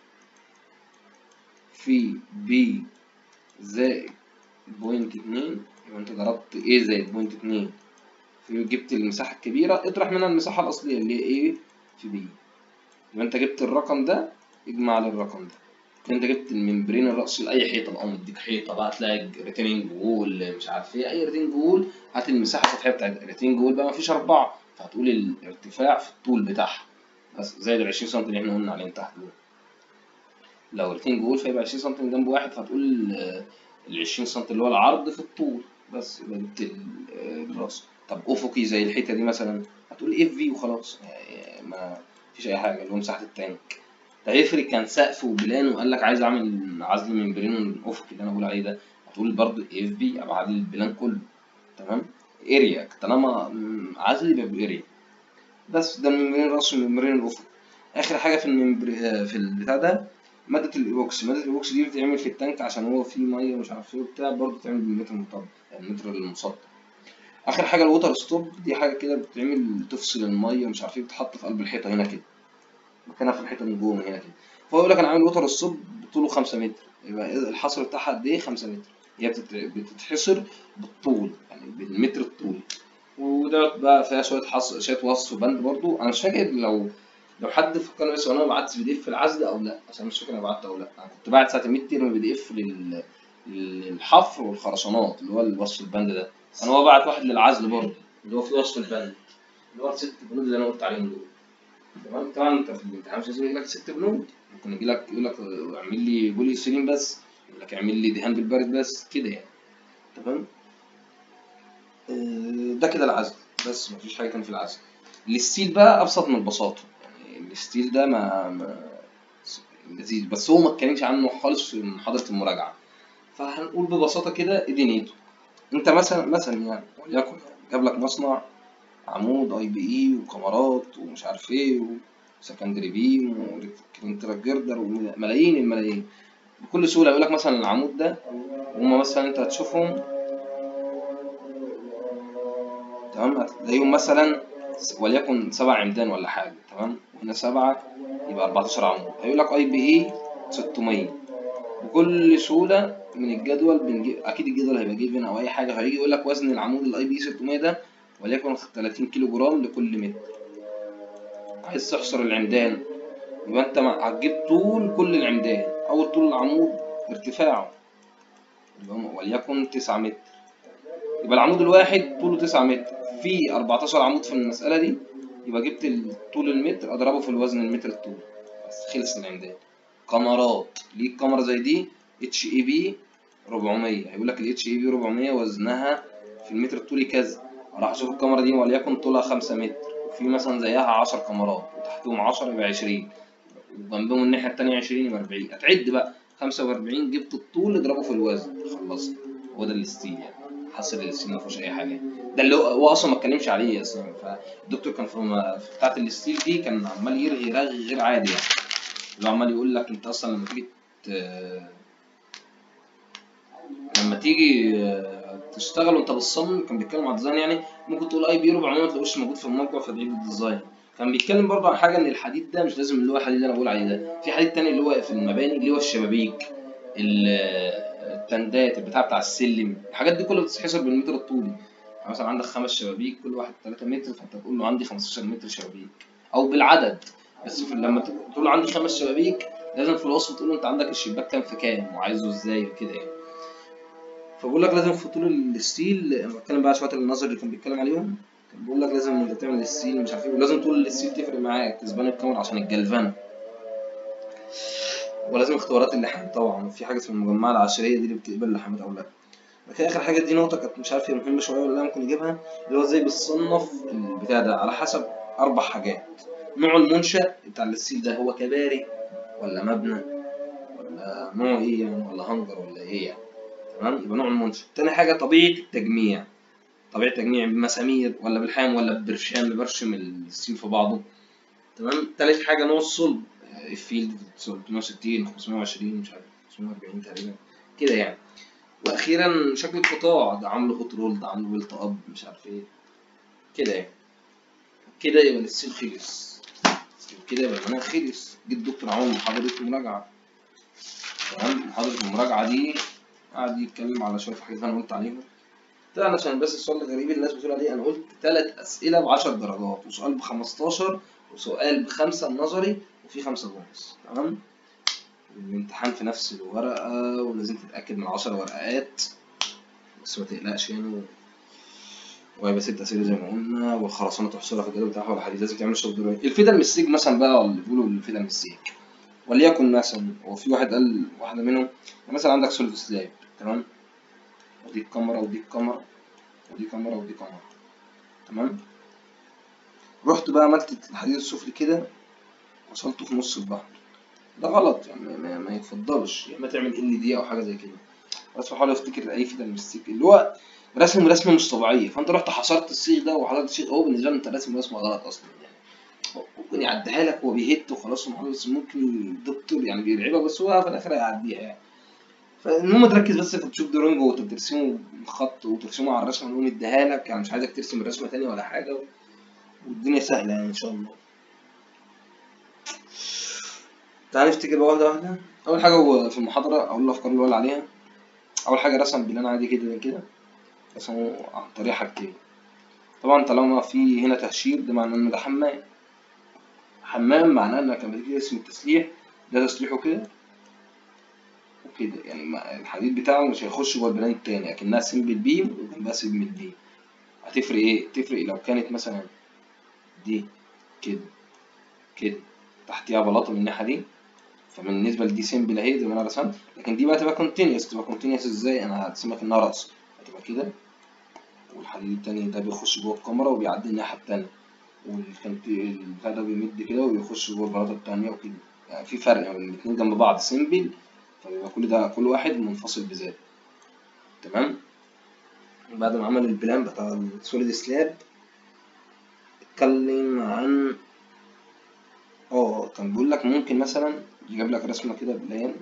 في B زائد بوينت اتنين يبقى انت ضربت A زائد بوينت اتنين في جبت المساحة الكبيرة اطرح منها المساحة الأصلية اللي هي A في B يبقى انت جبت الرقم ده اجمع على الرقم ده كده انت جبت الممبرين الرأسي لأي حيطة بقى مديك حيطة بقى تلاقي ريتيننج وول مش عارف ايه أي ريتيننج وول هات المساحة السطحية بتاعت الريتيننج وول بقى مفيش أربعة فهتقول الارتفاع في الطول بتاعها بس زائد ال 20 سم اللي احنا قلنا عليهم تحت دول لو الريتيننج وول فيبقى 20 سم جنب واحد فهتقول آه، ال 20 سم اللي هو العرض في الطول بس يبقى جبت ال- آه، الراس طب افقي زي الحته دي مثلا هتقول اف في وخلاص يعني ما فيش اي حاجه اللي هو مساحه التانك ده هيفرق كان سقف وبلان وقال لك عايز اعمل عزل ممبرين افقي اللي انا بقول عليه ده هتقول برضه اف بي ابعاد البلان كله تمام اريا طالما م، عزل يبقى باريا بس ده الممبرين الرأسي والممبرين الأفقي آخر حاجة في الممبر آه، في البتاع ده مادة الإيبوكسي مادة الإيبوكسي دي بتتعمل في التانك عشان هو فيه مية ومش عارف ايه وبتاع برضه بتتعمل بالمتر المطبق يعني المتر المسطح آخر حاجة الووتر ستوب دي حاجة كده بتتعمل تفصل المية ومش عارف ايه بتتحط في قلب الحيطة هنا كده مكانها في الحيطة من جوه من هنا كده فهو يقول لك أنا عامل ووتر ستوب طوله خمسة متر يبقى الحصر بتاعها قد إيه؟ خمسة متر هي بتت- بتتحصر بالطول يعني بالمتر الطول وده بقى فيها شويه حص... شويه وصف بند برضو انا مش فاكر لو لو حد فكرني بس انا بعت بي دي اف في العزل او لا عشان مش فاكر انا بعت او لا انا كنت باعت ساعه الميد تيرم بي دي اف لل... للحفر والخرسانات اللي هو الوصف البند ده كان هو بعت واحد للعزل برضه اللي هو فيه وصف البند اللي هو الست بنود اللي انا قلت عليهم دول تمام طبعا انت في الامتحان مش لازم يجي لك ست بنود ممكن يجي لك يقول لك اه، اعمل لي بولي سيلين بس يقول لك اعمل لي دهان بالبارد بس كده يعني تمام آه، ده كده العزل بس مفيش حاجه تانية في العزل الستيل بقى ابسط من البساطه يعني الستيل ده ما, ما لذيذ بس هو ما اتكلمش عنه خالص في محاضره المراجعه فهنقول ببساطه كده ادينيتو انت مثلا مثلا يعني وليكن جاب لك مصنع عمود اي بي اي وكاميرات ومش عارف ايه وسكندري بيم وكرينتر جردر وملايين الملايين بكل سهوله يقول لك مثلا العمود ده وهم مثلا انت هتشوفهم تمام هتلاقيهم مثلا س- وليكن سبع عمدان ولا حاجه تمام وهنا سبعه يبقى 14 عمود هيقول لك اي بي اي 600 بكل سهوله من الجدول بنجيب اكيد الجدول هيبقى جيفن او اي حاجه هيجي يقول لك وزن العمود الاي بي 600 ده وليكن 30 كيلو جرام لكل متر عايز تحصر العمدان يبقى انت مع- هتجيب طول كل العمدان اول طول العمود ارتفاعه اللي هو وليكن 9 متر يبقى العمود الواحد طوله 9 متر في 14 عمود في المسألة دي يبقى جبت ال- طول المتر اضربه في الوزن المتر الطول بس خلص العمدان كاميرات ليك كاميرا زي دي اتش اي بي 400 هيقول لك الاتش اي بي 400 وزنها في المتر الطولي كذا راح اشوف الكاميرا دي وليكن طولها 5 متر وفي مثلا زيها 10 كاميرات وتحتهم 10 يبقى 20 وجنبهم الناحية التانية 20 يبقى 40 هتعد بقى 45 جبت الطول اضربه في الوزن خلصت هو ده الستيل يعني حصر الستيل ما فيهوش اي حاجه ده اللي هو, هو اصلا ما اتكلمش عليه اصلا فالدكتور كان في م- في بتاعه الستيل دي كان عمال يرغي رغي غير عادي يعني اللي هو عمال يقول لك انت اصلا لما تيجي ت- لما تيجي آه، تشتغل وانت بتصمم كان بيتكلم على الديزاين يعني ممكن تقول اي بي 400 ما تلاقوش موجود في الموقع فتعيد الديزاين كان بيتكلم برضه عن حاجه ان الحديد ده مش لازم اللي هو الحديد اللي انا بقول عليه ده في حديد تاني اللي هو في المباني اللي هو الشبابيك ال- التندات البتاع بتاع السلم الحاجات دي كلها بتتحسب بالمتر الطولي يعني مثلا عندك خمس شبابيك كل واحد 3 متر فانت تقول له عندي 15 متر شبابيك او بالعدد بس في لما تقول له عندي خمس شبابيك لازم في الوصف تقول له انت عندك الشباك كام في كام وعايزه ازاي وكده يعني فبقول لك لازم في طول الستيل انا بتكلم بقى شويه النظر اللي كان بيتكلم عليهم كان بيقول لك لازم انت تعمل الستيل مش عارف ايه ولازم طول الستيل تفرق معاك كسبان الكاميرا عشان الجلفنه ولازم اختبارات اللحام طبعا في حاجه اسمها المجمعه العشريه دي اللي بتقبل اللحامات او لا لكن اخر حاجه دي نقطه كانت مش عارف هي مهمه شويه ولا لا ممكن نجيبها اللي هو ازاي بتصنف البتاع ده على حسب اربع حاجات نوع المنشا بتاع الستيل ده هو كباري ولا مبنى ولا نوع ايه يعني ولا هنجر ولا ايه يعني تمام يبقى نوع المنشا تاني حاجه طبيعه التجميع طبيعه التجميع بمسامير ولا بالحام ولا ببرشام ببرشم الستيل في بعضه تمام تالت حاجه نوع الصلب الفيلد 360 520 مش عارف 540 تقريبا كده يعني واخيرا شكل القطاع ده عامله هوت رول ده عامله بيلت اب مش عارف ايه كده يعني كده يبقى الستيل خلص كده يبقى المناخ خلص جيت الدكتور عمل محاضرة مراجعة تمام محاضرة المراجعة دي قعد يتكلم على شوية حاجات أنا قلت عليهم طبعا عشان بس السؤال الغريب اللي الناس بتقول عليه أنا قلت تلات أسئلة بعشر درجات وسؤال بخمستاشر وسؤال بخمسة النظري وفي خمسة بونص تمام الامتحان في نفس الورقة ولازم تتأكد من عشر ورقات بس ما تقلقش يعني وهيبقى ست أسئلة زي ما قلنا والخرسانة تحصلها في الجدول بتاعها والحديد لازم تعمل شغل دلوقتي الفدا المسيج مثلا بقى اللي بيقولوا الفدا المسيج وليكن مثلا هو في واحد قال واحدة منهم يعني مثلا عندك سوليد سلاب تمام ودي الكاميرا ودي الكاميرا ودي كاميرا ودي كاميرا تمام رحت بقى عملت الحديد السفلي كده وصلته في نص البحر ده غلط يعني ما, ما يتفضلش يا اما تعمل ال دي او حاجه زي كده بس بحاول افتكر اي فدا المستيك اللي هو رسم رسمه مش طبيعيه فانت رحت حصرت الصيغ ده وحصرت الصيغ هو بالنسبه له انت راسم رسمه غلط اصلا يعني ممكن يعديها لك وهو بيهت وخلاص المحاضرة بس ممكن الدكتور يعني بيلعبك بس هو في الاخر هيعديها يعني فالمهم تركز بس في تشوف درونج وانت بترسمه خط وترسمه على الرسمه اللي هو مديها لك يعني مش عايزك ترسم الرسمه تانية ولا حاجه والدنيا سهله يعني ان شاء الله تعال نفتكر بقى واحده واحده اول حاجه هو في المحاضره اقول الافكار اللي هو عليها اول حاجه رسم بلان عادي كده كده رسمه عن طريق حاجتين طبعا طالما في هنا تهشير ده معناه ان ده حمام حمام معناه انك لما تيجي اسم التسليح ده تسليحه كده وكده يعني ما- الحديد بتاعه مش هيخش جوه البلان التاني اكنها سمبل بيم وجنبها سمبل بيم هتفرق ايه؟ تفرق لو كانت مثلا دي كده كده تحتيها بلاطه من الناحيه دي فبالنسبه لدي سمبل اهي زي ما انا رسمت لكن دي بقى تبقى كونتينيوس تبقى كونتينيوس ازاي انا هرسمك انها رأس هتبقى كده والحديد التاني ده بيخش جوه الكاميرا وبيعدي الناحيه التانيه والبتاع ده بيمد كده ويخش جوه البلاطه التانيه وكده يعني في فرق يعني الاتنين جنب بعض سمبل فبيبقى كل ده كل واحد منفصل بذاته تمام بعد ما عمل البلان بتاع السوليد سلاب اتكلم عن اه كان بيقول لك ممكن مثلا يجيب لك رسمة كده بلان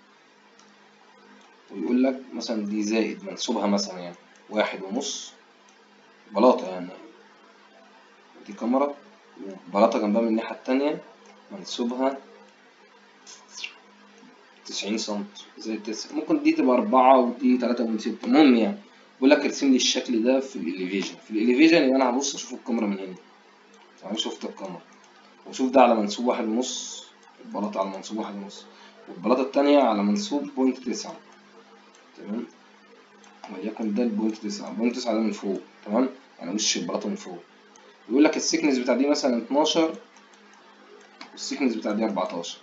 ويقول لك مثلا دي زائد منسوبها مثلا يعني واحد ونص بلاطة يعني دي كاميرا وبلاطة جنبها من الناحية التانية منسوبها تسعين سنتي زي التسعة ممكن دي تبقى أربعة ودي تلاتة من ستة المهم يعني بيقول لك ارسم لي الشكل ده في الإليفيجن في الإليفيجن يبقى أنا هبص أشوف الكاميرا من هنا تمام شفت الكاميرا وشوف ده على منسوب واحد ونص البلاطة على منسوب واحد ونص والبلاطة التانية على منسوب بوينت تسعة تمام وليكن ده البوينت تسعة البوينت تسعة ده من فوق تمام يعني وش البلاطة من فوق يقول لك السيكنس بتاع دي مثلا اتناشر والسيكنس بتاع دي اربعتاشر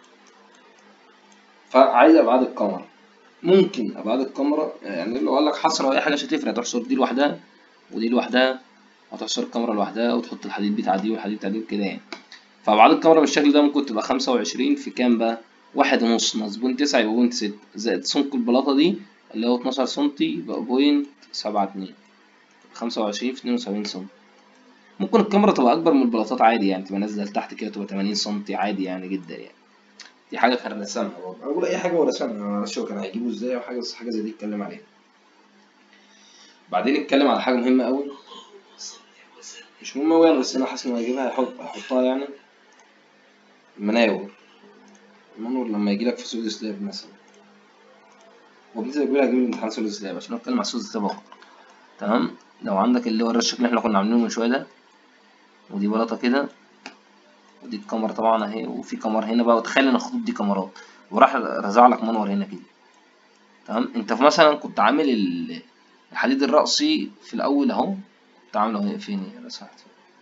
فعايز ابعاد الكاميرا ممكن ابعاد الكاميرا يعني لو قال لك حصر او اي حاجه مش هتفرق تحصر دي لوحدها ودي لوحدها هتحصر الكاميرا لوحدها وتحط الحديد بتاع دي والحديد بتاع دي وكده يعني فابعاد الكاميرا بالشكل ده ممكن تبقى خمسة وعشرين في كام بقى واحد ونص ناقص بوينت تسعة يبقى بوينت ستة زائد سمك البلاطة دي اللي هو اتناشر سنتي يبقى بوينت سبعة اتنين خمسة وعشرين في اتنين وسبعين سنتي ممكن الكاميرا تبقى أكبر من البلاطات عادي يعني تبقى نازلة لتحت كده تبقى تمانين سنتي عادي يعني جدا يعني دي حاجة كان رسمها برضه أنا بقول أي حاجة هو رسمها أنا معرفش هو كان هيجيبه إزاي أو حاجة بس حاجة زي دي اتكلم عليها بعدين اتكلم على حاجة مهمة أوي مش مهمة أوي يعني بس أنا حاسس إنه هيجيبها هيحط هيحطها يعني المناور المنور لما يجيلك في سود سلاب مثلا هو بنسبة كبيرة هيجيب الامتحان سود سلاب عشان هو اتكلم على سود سلاب أكتر تمام لو عندك اللي هو الرش اللي احنا كنا عاملينه من شوية ده ودي بلاطة كده ودي الكاميرا طبعا اهي وفي كاميرا هنا بقى وتخيل ان الخطوط دي كاميرات وراح رزع لك منور هنا كده تمام انت في مثلا كنت عامل ال- الحديد الرأسي في الأول أهو كنت عامله هنا فين يا مسحت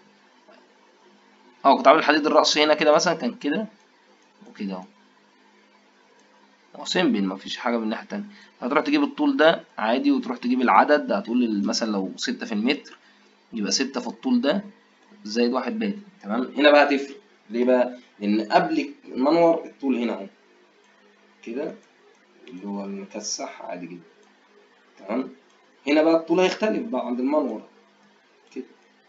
اه كنت عامل الحديد الرأسي هنا كده مثلا كان كده وكده اهو هو سيمبل مفيش حاجة من الناحية التانية هتروح تجيب الطول ده عادي وتروح تجيب العدد ده هتقول ال- مثلا لو ستة في المتر يبقى ستة في الطول ده زائد واحد بادي تمام هنا بقى هتفرق ليه بقى؟ لأن قبل المنور الطول هنا أهو كده اللي هو المكسح عادي جدا تمام هنا بقى الطول هيختلف بقى عند المنور كده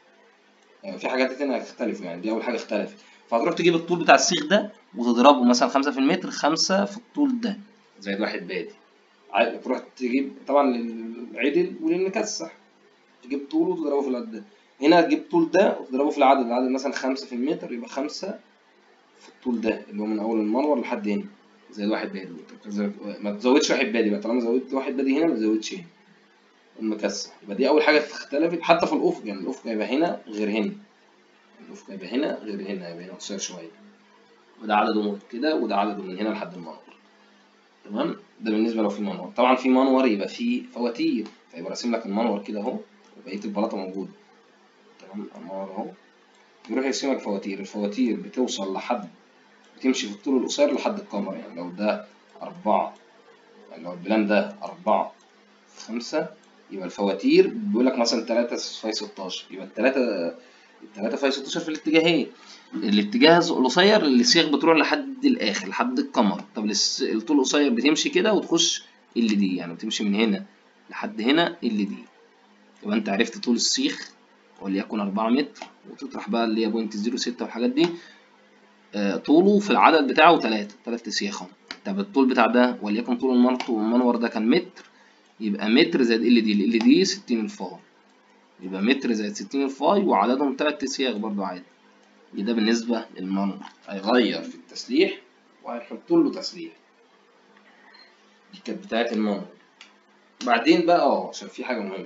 يعني في حاجات تانية هتختلف يعني دي أول حاجة اختلفت فهتروح تجيب الطول بتاع السيخ ده وتضربه مثلا خمسة في المتر خمسة في الطول ده زائد واحد بادي عادي تروح تجيب طبعا للعدل وللمكسح تجيب طوله وتضربه في العدد ده هنا تجيب طول ده وتضربه في العدد العدد مثلا خمسة في المتر يبقى خمسة في الطول ده اللي هو من أول المنور لحد هنا زائد واحد بادي ما تزودش واحد بادي بقى طالما زودت واحد بادي هنا ما تزودش هنا المكسح يبقى دي أول حاجة اختلفت حتى في الأفق يعني الأفق هيبقى هنا غير هنا الأفق هيبقى هنا غير هنا هيبقى هنا قصير شوية وده عدده كده وده عدده من هنا لحد المنور تمام ده بالنسبة لو في منور طبعا في منور يبقى في فواتير فيبقى راسم لك المنور كده أهو وبقية البلاطة موجودة تمام المنور أهو يروح يرسم لك فواتير الفواتير بتوصل لحد بتمشي في الطول القصير لحد القمر يعني لو ده أربعة يعني لو البلان ده أربعة في خمسة يبقى الفواتير بيقول لك مثلا تلاتة في ستاشر يبقى التلاتة التلاتة في ستاشر في الاتجاهين الاتجاه القصير السياخ بتروح لحد الآخر لحد القمر طب الس- الطول القصير بتمشي كده وتخش ال دي يعني بتمشي من هنا لحد هنا ال دي يبقى أنت عرفت طول السيخ وليكن أربعة متر وتطرح بقى اللي هي بوينت زيرو ستة والحاجات دي آه، طوله في العدد بتاعه تلاتة تلات سياخ اهو طب الطول بتاع ده وليكن طول المنط- المنور ده كان متر يبقى متر زائد ال دي ال دي ستين الفاي يبقى متر زائد ستين الفاي وعددهم تلات سياخ برضو عادي ده بالنسبة للمنور هيغير في التسليح وهيحط له تسليح دي كانت بتاعت المنور بعدين بقى اه عشان في حاجة مهمة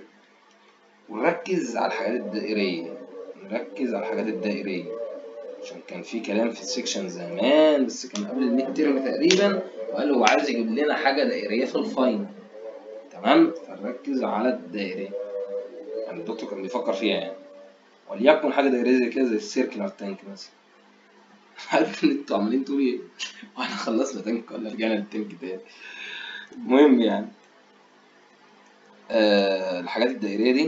ونركز على الحاجات الدائرية نركز على الحاجات الدائرية عشان كان في كلام في السكشن زمان بس كان قبل الميد ترم تقريبا وقال هو عايز يجيب لنا حاجة دائرية في الفاينل تمام فنركز على الدائرية يعني الدكتور كان بيفكر فيها يعني وليكن حاجة دائرية زي كده زي السيركلر تانك مثلا عارف ان انتوا عمالين تقولوا ايه واحنا خلصنا تانك ولا رجعنا للتانك تاني المهم يعني آه الحاجات الدائرية دي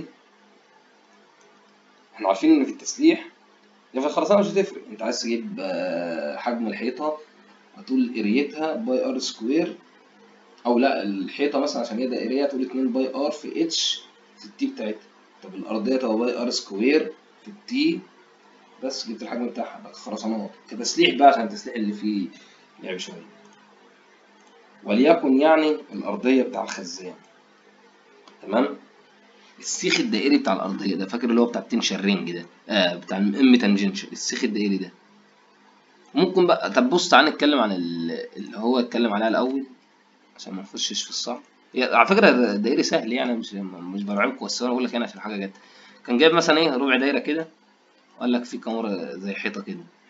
احنا عارفين ان في التسليح يا في الخرسانة مش هتفرق انت عايز تجيب آه، حجم الحيطة هتقول اريتها باي ار سكوير او لا الحيطة مثلا عشان هي دائرية تقول اتنين باي ار في اتش في التي بتاعتها طب الارضية تبقى باي ار سكوير في التي بس جبت الحجم بتاعها بقى خرسانات كتسليح بقى عشان التسليح اللي فيه لعب شوية وليكن يعني الأرضية بتاع الخزان تمام السيخ الدائري بتاع الأرضية ده فاكر اللي هو بتاع التنشن رينج ده آه بتاع الام تانجنشن السيخ الدائري ده ممكن بقى طب بص تعالى نتكلم عن ال- اللي هو اتكلم عليها الأول عشان ما نخشش في الصعب هي على فكرة ده- الدائري سهل يعني مش مش برعبكم بس أنا بقول لك أنا عشان حاجة جت كان جايب مثلا إيه ربع دايرة كده وقال لك في كاميرا زي حيطة كده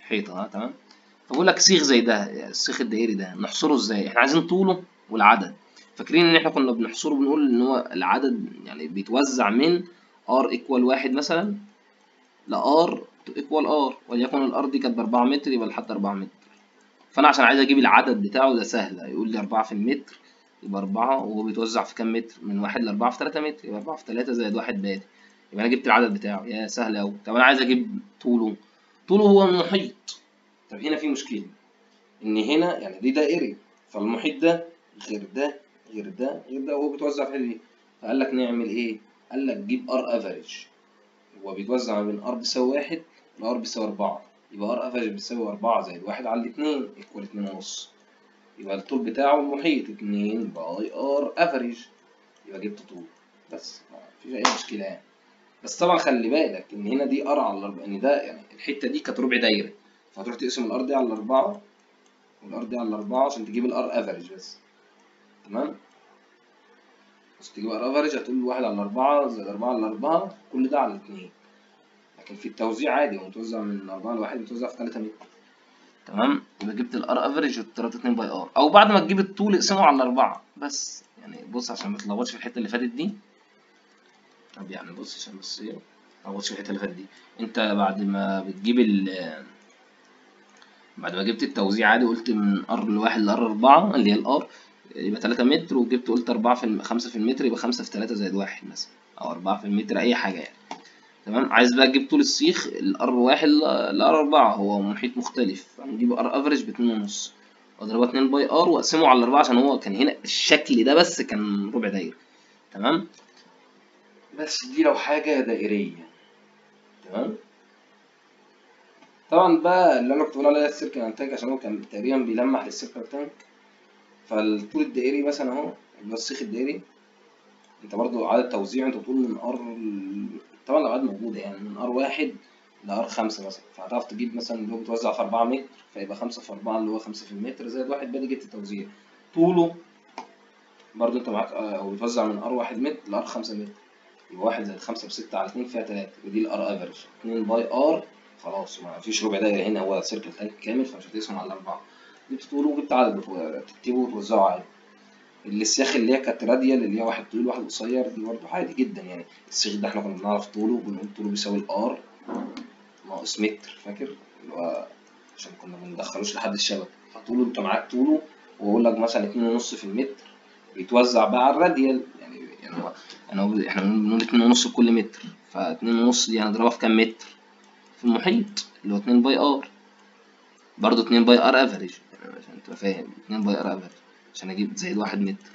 حيطه ها تمام فبقول لك سيخ زي ده السيخ الدائري ده نحصره ازاي احنا عايزين طوله والعدد فاكرين ان احنا كنا بنحصره بنقول ان هو العدد يعني بيتوزع من ار ايكوال واحد مثلا لار ايكوال ار وليكن الار دي كانت باربعة متر يبقى لحد اربعة متر فانا عشان عايز اجيب العدد بتاعه ده سهل هيقول لي اربعة في المتر يبقى اربعة وهو بيتوزع في كام متر من واحد لاربعة في تلاتة متر يبقى اربعة في تلاتة زائد واحد بادي يبقى انا جبت العدد بتاعه يا سهل اوي طب انا عايز اجيب طوله طوله هو المحيط طب هنا في مشكلة ان هنا يعني دي دائري فالمحيط ده غير ده غير ده غير ده وهو بيتوزع في الحته دي فقال لك نعمل ايه قال لك جيب ار افريج هو بيتوزع ما بين ار بيساوي واحد لار بيساوي أربعة يبقى ار افريج بيساوي أربعة زائد واحد على الاتنين ايكوال اتنين ونص يبقى الطول بتاعه المحيط اتنين باي ار افريج يبقى جبت طول بس مفيش أي مشكلة يعني بس طبعا خلي بالك إن هنا دي ار على الأربعة إن ده يعني الحتة دي كانت ربع دايرة فهتروح تقسم الار دي على الأربعة والار دي على الأربعة عشان تجيب الار افريج بس تمام بس تجيب ار افريج هتقول واحد على أربعة زائد أربعة على أربعة كل ده على اتنين لكن في التوزيع عادي هو متوزع من أربعة لواحد متوزع في تلاتة متر تمام يبقى جبت الار افريج وتلاتة اتنين باي ار أو بعد ما تجيب الطول اقسمه على الأربعة بس يعني بص عشان ما تتلخبطش في الحتة اللي فاتت دي طب يعني بص عشان بس ايه ما تتلخبطش في الحتة اللي فاتت دي أنت بعد ما بتجيب ال بعد ما جبت التوزيع عادي قلت من ار لواحد لار أربعة اللي هي الار يبقى تلاتة متر وجبت قلت أربعة في الم... خمسة في المتر يبقى خمسة في تلاتة زائد واحد مثلا أو أربعة في المتر أي حاجة يعني تمام عايز بقى تجيب طول السيخ الار واحد لار أربعة هو محيط مختلف فنجيب ار افريج باتنين ونص واضربها اتنين باي ار واقسمه على الأربعة عشان هو كان هنا الشكل ده بس كان ربع دايرة تمام بس دي لو حاجة دائرية تمام طبعا بقى اللي انا كنت بقول عليها السيركل انتاج عشان هو كان تقريبا بيلمح للسيركل تانك فالطول الدائري مثلا اهو اللي هو السيخ الدائري انت برضو عدد توزيع انت بتقول من ار طبعا الابعاد موجوده يعني من ار واحد لار خمسة مثلا فهتعرف تجيب مثلا اللي هو بيتوزع في أربعة متر فيبقى خمسة في أربعة اللي هو خمسة في المتر زائد واحد بادي جبت التوزيع طوله برضو انت معاك هو بيتوزع من ار واحد متر لار خمسة متر يبقى واحد زائد خمسة بستة على اتنين فيها تلاتة ودي الار افريج اتنين باي ار خلاص ما فيش ربع دايرة هنا هو سيركل تانك كامل فمش هتقسم على الأربعة جبت طوله وجبت عدد تكتبه وتوزعه عادي السياخ اللي هي كانت راديال اللي هي واحد طويل واحد قصير دي برضه عادي جدا يعني السيخ ده احنا كنا بنعرف طوله بنقول طوله بيساوي الار ناقص متر فاكر اللي هو عشان كنا بندخلوش لحد الشبكة فطوله انت معاك طوله وأقول لك مثلا اتنين ونص في المتر بيتوزع بقى على الراديال يعني يعني هو يعني هو احنا بنقول اتنين ونص كل متر فاتنين ونص دي هنضربها في كام متر؟ في المحيط اللي هو اتنين باي ار برضه اتنين باي ار افريج يعني عشان تبقى فاهم اتنين باي ار افريج عشان اجيب زائد واحد متر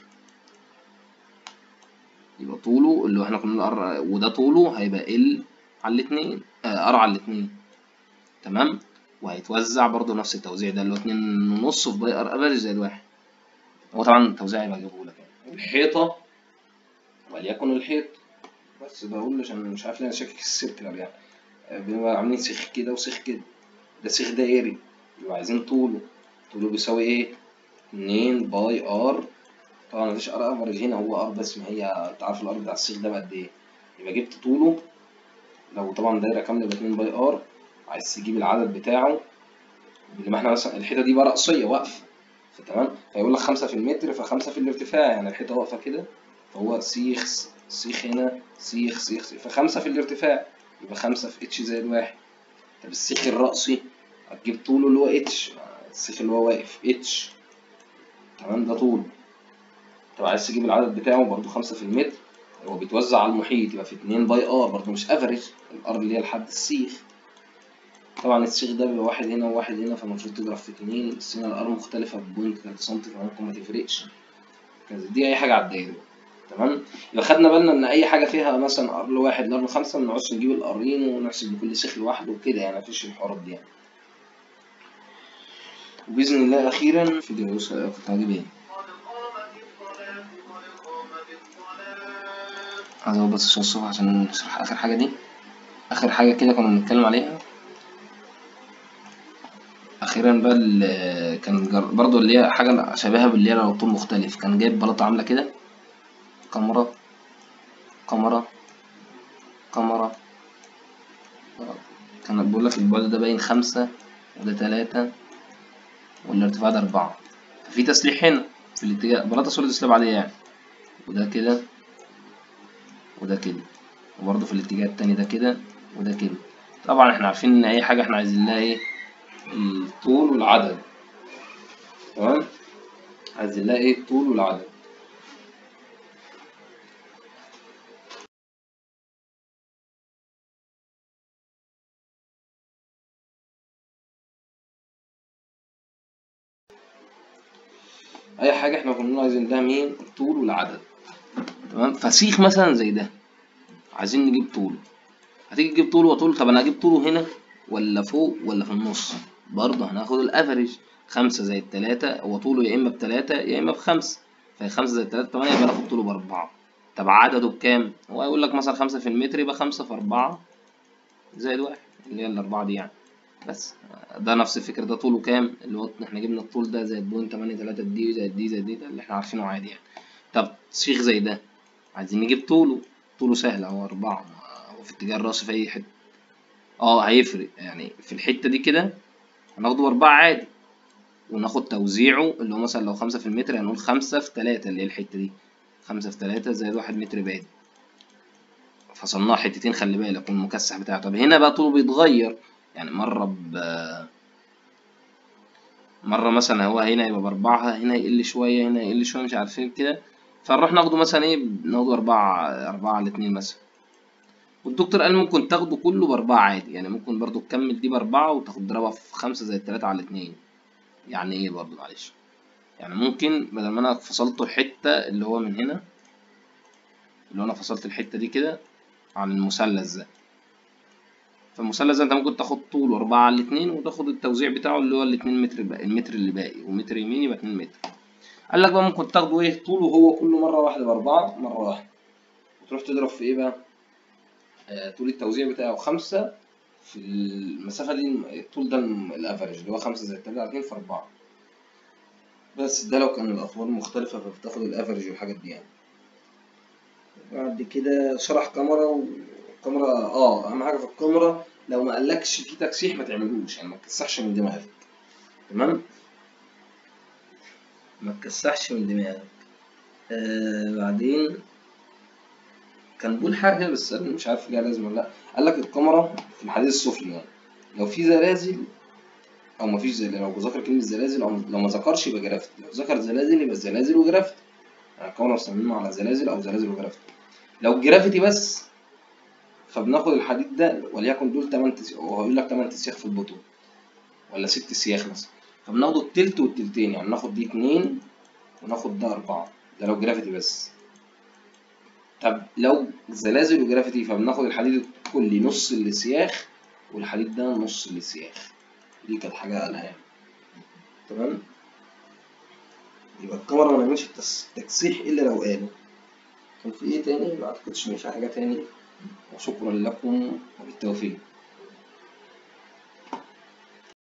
يبقى طوله اللي هو احنا كنا ار وده طوله هيبقى ال على الاتنين اه ار على الاتنين تمام وهيتوزع برضه نفس التوزيع ده اللي هو اتنين ونص في باي ار افريج زائد واحد هو طبعا التوزيع هيبقى اجيبهولك يعني الحيطة وليكن الحيط بس بقول عشان مش عارف ليه انا شاكك في السيركلر يعني بنبقى عاملين سيخ كده وسيخ كده ده سيخ دائري يبقى عايزين طوله طوله بيساوي ايه اتنين باي ار طبعا مفيش ار افريج هنا هو ار بس ما هي انت عارف الار بتاع السيخ ده بقد ايه يبقى جبت طوله لو طبعا دايرة كاملة يبقى اتنين باي ار عايز تجيب العدد بتاعه لما احنا مثلا الحيطة دي بقى رأسية واقفة فتمام فيقول لك خمسة في المتر فخمسة في الارتفاع يعني الحيطة واقفة كده فهو سيخ سيخ هنا سيخ سيخ سيخ فخمسة في الارتفاع يبقى خمسة في اتش زائد واحد طب السيخ الرأسي هتجيب طوله اللي هو اتش السيخ اللي هو واقف اتش تمام ده طوله طب عايز تجيب العدد بتاعه برضه خمسة في المتر هو بيتوزع على المحيط يبقى في اتنين باي ار برضه مش افريج الار اللي هي لحد السيخ طبعا السيخ ده بيبقى واحد هنا وواحد هنا فالمفروض تضرب في اتنين بس هنا الار مختلفة ببوينت تلاتة سنتي فممكن ما تفرقش دي أي حاجة على الدايرة تمام يبقى خدنا بالنا ان اي حاجه فيها مثلا ار لواحد لار لخمسه ما نقعدش نجيب الارين ونحسب لكل سيخ لوحده وكده يعني مفيش الحوارات دي يعني وباذن الله اخيرا فيديو كنت هجيب ايه عايز بس عشان الصبح عشان نشرح اخر حاجه دي اخر حاجه كده كنا بنتكلم عليها اخيرا بقى كان برضو اللي هي حاجه شبيهه باللي هي لو طول مختلف كان جايب بلاطه عامله كده كاميرا كاميرا كاميرا كان بيقول لك البعد ده باين خمسة وده تلاتة والارتفاع ده أربعة ففي تسليح هنا في الاتجاه بلاطة سوليد سلاب عادية يعني وده كده وده كده وبرضه في الاتجاه التاني ده كده وده كده طبعا احنا عارفين ان اي حاجة احنا عايزين لها ايه الطول والعدد تمام عايزين لها ايه الطول والعدد اي حاجه احنا كنا عايزين لها مين الطول والعدد تمام فسيخ مثلا زي ده عايزين نجيب طوله هتيجي تجيب طوله وطول طب انا هجيب طوله هنا ولا فوق ولا في النص برضه هناخد الافريج خمسة زائد تلاتة هو طوله يا اما بتلاتة يا اما بخمسة فهي خمسة زائد تلاتة تمانية يبقى ناخد طوله بأربعة طب عدده بكام؟ هو هيقول لك مثلا خمسة في المتر يبقى خمسة في أربعة زائد واحد اللي هي الأربعة دي يعني بس ده نفس الفكرة ده طوله كام؟ اللي هو احنا جبنا الطول ده زائد بوينت تمانية تلاتة دي زائد دي زائد دي ده اللي احنا عارفينه عادي يعني طب سيخ زي ده عايزين نجيب طوله طوله سهل هو أربعة هو في اتجاه الراس في أي حتة اه هيفرق يعني في الحتة دي كده هناخده بأربعة عادي وناخد توزيعه اللي هو مثلا لو خمسة في المتر هنقول خمسة في تلاتة اللي هي الحتة دي خمسة في تلاتة زائد واحد متر بادي فصلناه حتتين خلي بالك والمكثف بتاعه طب هنا بقى طوله بيتغير يعني مرة ب مرة مثلا هو هنا يبقى بأربعة هنا يقل شوية هنا يقل شوية مش عارفين كده فنروح ناخده مثلا ايه ناخده أربعة أربعة على اتنين مثلا والدكتور قال ممكن تاخده كله بأربعة عادي يعني ممكن برضو تكمل دي بأربعة وتاخد ضربها في خمسة زائد تلاتة على اتنين يعني ايه برضو معلش يعني ممكن بدل ما انا فصلته الحتة اللي هو من هنا اللي هو انا فصلت الحتة دي كده عن المثلث ده فالمثلث ده انت ممكن تاخد طوله أربعة على الاتنين وتاخد التوزيع بتاعه اللي هو الاتنين متر باقي المتر اللي باقي ومتر يمين يبقى اتنين متر قال لك بقى ممكن تاخده ايه طوله هو كله مرة واحدة بأربعة مرة واحدة وتروح تضرب في ايه بقى آه طول التوزيع بتاعه خمسة في المسافة دي الطول ده الافرج اللي هو خمسة زائد تلاتة على اتنين في أربعة بس ده لو كان الأطوال مختلفة فبتاخد الافرج والحاجات دي يعني بعد كده شرح كاميرا وكاميرا اه أهم حاجة في الكاميرا لو ما قالكش في تكسيح ما تعملوش يعني ما تكسحش من دماغك تمام ما تكسحش من دماغك آه بعدين كان بيقول حاجة كده بس أنا مش عارف ليها لازمة ولا لأ قال لك الكاميرا في الحديد السفلي يعني لو في زلازل أو مفيش زلازل لو ذكر كلمة زلازل أو لو ما ذكرش يبقى جرافت لو ذكر زلازل يبقى زلازل وجرافت يعني الكاميرا مصممة على زلازل أو زلازل وجرافت لو الجرافيتي بس فبناخد الحديد ده وليكن دول تمن تسياخ هو هيقول لك تمن تسياخ في البطن ولا ست سياخ مثلا فبناخده التلت والتلتين يعني ناخد دي اتنين وناخد ده أربعة ده لو جرافيتي بس طب لو زلازل وجرافيتي فبناخد الحديد الكلي نص السياخ والحديد ده نص السياخ دي كانت حاجة قالها يعني تمام يبقى الكاميرا ما نعملش تكسيح إلا لو قالوا كان في إيه تاني؟ ما أعتقدش إن في حاجة تاني وشكرا لكم وبالتوفيق